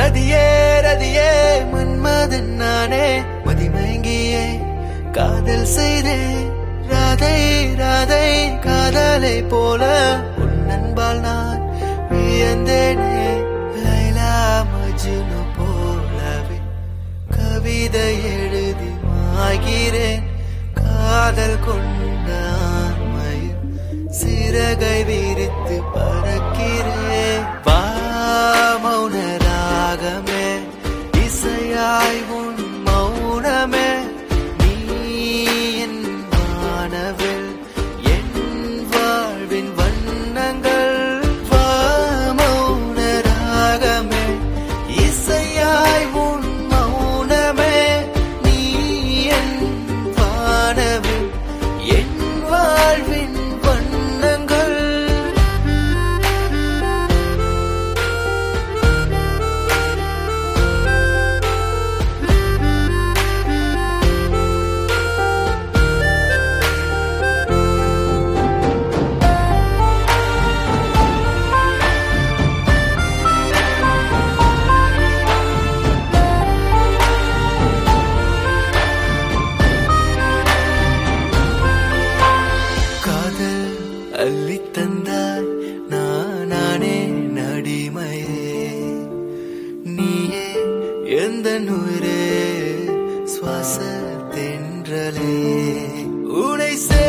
ரதியே ரதியே மன்மதன் நானே மதிமயங்கியே காதல் செய்தேன் ராதை ராதை காதலை போல உன் அன்பால் நான் வியந்தேனே லைலா மஜ்னு போலவே கவிதை எழுதி மாகிறேன் காதல் கொண்ட ஆண்மையில் சிறகை விரித்து பறக்கிறேன் வா மௌன ராகமே இசையாய் உன் மௌனமே நீ என் வானவில் என் வாழ்வின் வண்ணங்கள் வா மௌன ராகமே இசையாய் உன் மௌனமே நீ என் வானவில் என் வாழ்வின் வண்ணங்கள் காதல் அள்ளி தந்தாய் நானே நடிமையே நீயே எந்த நூரே சுவாச தென்றலே உனை சே